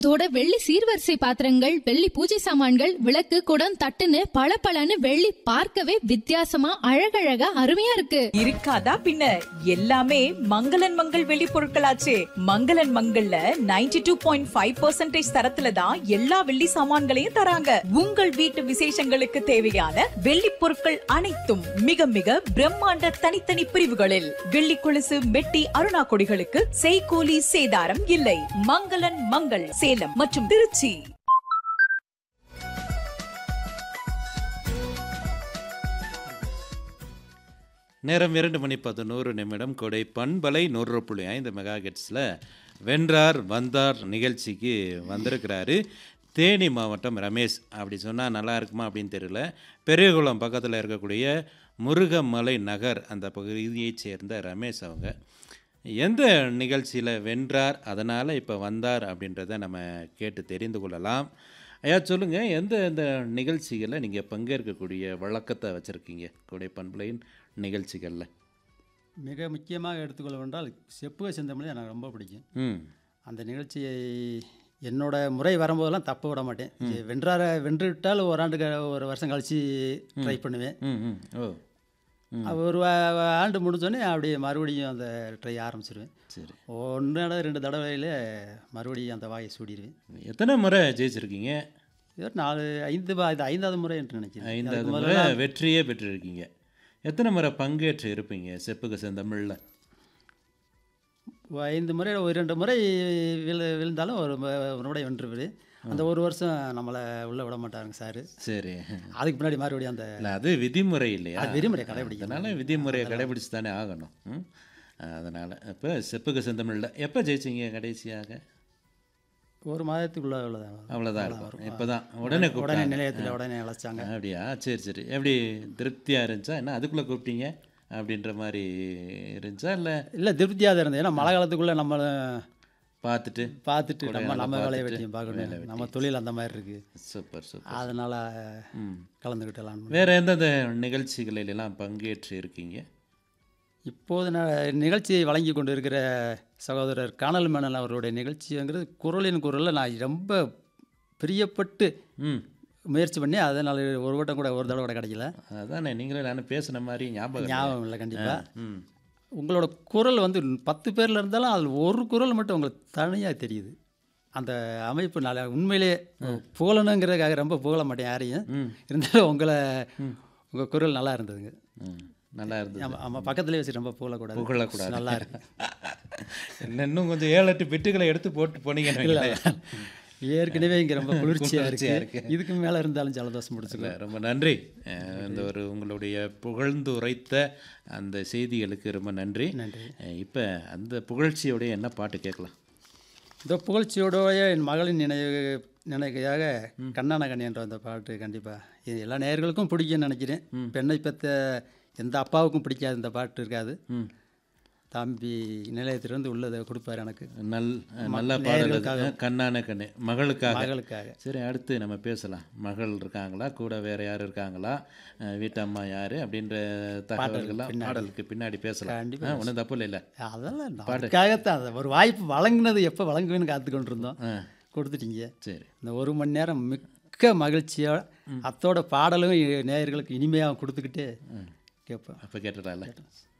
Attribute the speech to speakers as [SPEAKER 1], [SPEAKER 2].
[SPEAKER 1] இதோட வெள்ளி சீர்வரிசை பாத்திரங்கள் வெள்ளி பூஜை சாமான்கள் விளக்கு குடம் தட்டுன்னு பளபளன்னு வெள்ளி பார்க்கவே வித்தியாசமா அழகழகா அருமையா இருக்கு
[SPEAKER 2] இருக்காதா பின்ன எல்லாமே மங்களன் மங்கள் வெளி பொருட்களாச்சே மங்களன் மங்கள்ல 92.5% டூ பாயிண்ட் ஃபைவ் தரத்துல தான் எல்லா வெள்ளி சாமான்களையும் தராங்க உங்கள் வீட்டு விசேஷங்களுக்கு தேவையான வெள்ளி பொருட்கள் அனைத்தும் மிக மிக பிரம்மாண்ட தனித்தனி பிரிவுகளில் வெள்ளி கொலுசு மெட்டி அருணா கொடிகளுக்கு செய்கூலி சேதாரம் இல்லை மங்களன் மங்கள் சேலம் மற்றும் திருச்சி
[SPEAKER 3] நேரம் இரண்டு மணி பதினோரு நிமிடம் கொடை பண்பலை நூறு புள்ளி ஐந்து மெகா ஹெட்ஸில் வென்றார் வந்தார் நிகழ்ச்சிக்கு வந்திருக்கிறாரு தேனி மாவட்டம் ரமேஷ் அப்படி சொன்னால் நல்லா இருக்குமா அப்படின்னு தெரியல பெரியகுளம் பக்கத்தில் இருக்கக்கூடிய முருகமலை நகர் அந்த பகுதியைச் சேர்ந்த ரமேஷ் அவங்க எந்த நிகழ்ச்சியில் வென்றார் அதனால் இப்போ வந்தார் அப்படின்றத நம்ம கேட்டு தெரிந்து கொள்ளலாம் ஐயா சொல்லுங்கள் எந்த எந்த நிகழ்ச்சிகளில் நீங்கள் பங்கேற்கக்கூடிய வழக்கத்தை வச்சுருக்கீங்க கொடை பண்பலையின் நிகழ்ச்சிகளில்
[SPEAKER 4] மிக முக்கியமாக எடுத்துக்கொள்ள வேண்டால் செப்புக செந்தமிழ் எனக்கு ரொம்ப பிடிக்கும்
[SPEAKER 3] ம்
[SPEAKER 4] அந்த நிகழ்ச்சியை என்னோட முறை வரும்போதெல்லாம் தப்ப விட மாட்டேன் இது வென்றார வென்று விட்டால் ஒரு ஆண்டு க- ஒரு வருஷம் கழித்து ட்ரை பண்ணுவேன்
[SPEAKER 3] ம் ம் ஓ ம்
[SPEAKER 4] அது ஒரு வா- ஆண்டு முடிஞ்சோடனே அப்படியே மறுபடியும் அந்த ட்ரை ஆரம்பிச்சிருவேன்
[SPEAKER 3] சரி
[SPEAKER 4] ஒன்று தடவை ரெண்டு தடவையில் மறுபடியும் அந்த வாயை சூடிடுவேன்
[SPEAKER 3] எத்தனை முறை ஜெயிச்சிருக்கீங்க
[SPEAKER 4] இது ஒரு நாலு ஐந்து பா- இது ஐந்தாவது முறை என்று நினைக்கிறேன்
[SPEAKER 3] ஐந்தாவது
[SPEAKER 4] அதுக்கு
[SPEAKER 3] முறை
[SPEAKER 4] முதல்ல
[SPEAKER 3] வெற்றியே பெற்றிருக்கீங்க எத்தனை முறை பங்கேற்று இருப்பீங்க செப்புக செந்தமிழில்
[SPEAKER 4] ஐந்து முறை ஒரு ரெண்டு முறை விழு விழுந்தாலும் ஒரு மு- ஒரு முறை வென்றுவிடு அந்த ஒரு வருஷம் நம்மளை உள்ளே விட மாட்டாருங்க சார்
[SPEAKER 3] சரி
[SPEAKER 4] அதுக்கு முன்னாடி மறுபடியும் அந்த
[SPEAKER 3] இல்லை அது விதிமுறை இல்லையா
[SPEAKER 4] அது விதிமுறை கடைபிடிக்கணும்.
[SPEAKER 3] அதனால் விதிமுறையை கடைபிடிச்சு தானே ஆகணும் ம் அதனால் இப்போ செப்புக செந்தமிழில் எப்போ ஜெயிச்சீங்க கடைசியாக
[SPEAKER 4] ஒரு மாதத்துக்குள்ள உள்ளதான்
[SPEAKER 3] அவ்வளோதான் இருக்கும் இப்போ தான் உடனே
[SPEAKER 4] உடனே
[SPEAKER 3] கூப்பிட்டாங்க
[SPEAKER 4] நிலையத்தில் உடனே அழைச்சாங்க
[SPEAKER 3] அப்படியா சரி சரி எப்படி திருப்தியாக இருந்துச்சா என்ன அதுக்குள்ளே கூப்பிட்டீங்க அப்படின்ற மாதிரி இருந்துச்சா இல்லை
[SPEAKER 4] இல்லை திருப்தியாக தான் இருந்தது ஏன்னா மழை காலத்துக்குள்ளே நம்ம
[SPEAKER 3] பார்த்துட்டு
[SPEAKER 4] பார்த்துட்டு நம்ம
[SPEAKER 3] கொடையால
[SPEAKER 4] நம்ம வேலையை
[SPEAKER 3] பார்த்துட்டு
[SPEAKER 4] வெட்டியும்
[SPEAKER 3] வேலை
[SPEAKER 4] பார்க்கணும் நம்ம தொழில் அந்த மாதிரி இருக்குது
[SPEAKER 3] சூப்பர் சூப்பர்
[SPEAKER 4] அதனால்
[SPEAKER 3] ம்
[SPEAKER 4] கலந்துக்கிட்டலாம்
[SPEAKER 3] வேறு எந்தெந்த நிகழ்ச்சிகளிலெல்லாம் பங்கேற்று இருக்கீங்க
[SPEAKER 4] இப்போது நான் நிகழ்ச்சியை வழங்கி கொண்டு இருக்கிற சகோதரர் காணல் மேனல் அவருடைய நிகழ்ச்சிங்கிறது குரலின் குரலில் நான் ரொம்ப பிரியப்பட்டு
[SPEAKER 3] ம்
[SPEAKER 4] முயற்சி பண்ணி அதனால் ஒரு வட்டம் கூட ஒரு தடவை கூட கிடைக்கல
[SPEAKER 3] அதானே நீங்களே நானும் பேசின மாதிரி ஞாபகம் இல்லையா?
[SPEAKER 4] ஞாபகம் இல்லை கண்டிப்பாக
[SPEAKER 3] ம்
[SPEAKER 4] உங்களோட குரல் வந்து பத்து பேரில் இருந்தாலும் அதில் ஒரு குரல் மட்டும் உங்களுக்கு தனியாக தெரியுது அந்த அமைப்பு நல்லா உண்மையிலே புகழணுங்கிறதுக்காக ரொம்ப புகழ மாட்டேன் யாரையும் இருந்தாலும் உங்களை உங்கள் குரல் நல்லா இருந்ததுங்க
[SPEAKER 3] ம் நல்லா இருந்தது
[SPEAKER 4] ஆமாம் ஆமாம் பக்கத்துலேயே வச்சு ரொம்ப புகழக்கூடாது
[SPEAKER 3] புகழக்கூடாது
[SPEAKER 4] நல்லா இருக்கு
[SPEAKER 3] இல்லை, இன்னும் கொஞ்சம் ஏழு எட்டு பிட்டுகளை எடுத்து போட்டு போனீங்கன்னு
[SPEAKER 4] இல்லை
[SPEAKER 3] வைங்களேன்.
[SPEAKER 4] ஏற்கனவே இங்கே ரொம்ப குளிர்ச்சியாக
[SPEAKER 3] குளிர்ச்சியா
[SPEAKER 4] இருக்கு
[SPEAKER 3] இருக்கு.
[SPEAKER 4] இதுக்கு மேலே இருந்தாலும் ஜலதோஷம்
[SPEAKER 3] இல்ல,
[SPEAKER 4] முடிச்சுக்கலாம்
[SPEAKER 3] ரொம்ப நன்றி அஹ், இந்த ஒரு உங்களுடைய புகழ்ந்து உரைத்த அந்த செய்திகளுக்கு ரொம்ப நன்றி
[SPEAKER 4] நன்றி
[SPEAKER 3] இப்போ அந்த புகழ்ச்சியோடைய என்ன பாட்டு கேட்கலாம்
[SPEAKER 4] இந்த புகழ்ச்சியோடைய என் மகளின் நினைவு நினைக்கையாக கண்ணானகன் என்ற அந்த பாட்டு கண்டிப்பாக இது எல்லா நேயர்களுக்கும் பிடிக்கும்னு நினைக்கிறேன் பெண்ணை பெற்ற எந்த அப்பாவுக்கும் பிடிக்காது இந்த பாட்டு இருக்காது
[SPEAKER 3] ம்
[SPEAKER 4] தம்பி நிலையத்திலிருந்து உள்ளதை கொடுப்பார் எனக்கு
[SPEAKER 3] நல் நல்ல பாடல் அது. கண்ணான கண்ணு மகளுக்காக
[SPEAKER 4] மகளுக்காக
[SPEAKER 3] சரி அடுத்து நம்ம பேசலாம் மகள் இருக்காங்களா கூட வேற யார் இருக்காங்களா அஹ், வீட்டம்மா யாரு அப்படின்ற தகவல்கள்லாம் பாடலுக்கு பின்னாடி பேசலாம்
[SPEAKER 4] கண்டிப்பா
[SPEAKER 3] ஒன்றும் தப்பு இல்லை
[SPEAKER 4] அதெல்லாம் அதுக்காகத்தான் அதை ஒரு வாய்ப்பு வழங்கினது எப்போ வழங்குவேன்னு காத்து கொண்டு இருந்தோம்
[SPEAKER 3] ஆ
[SPEAKER 4] கொடுத்துட்டீங்க
[SPEAKER 3] சரி
[SPEAKER 4] இந்த ஒரு மணி நேரம் மிக்க மகிழ்ச்சியோட அத்தோட பாடலும் நேயர்களுக்கு இனிமையாக கொடுத்துக்கிட்டு கேட்பேன்
[SPEAKER 3] அப்போ கேட்டுடலாம்ல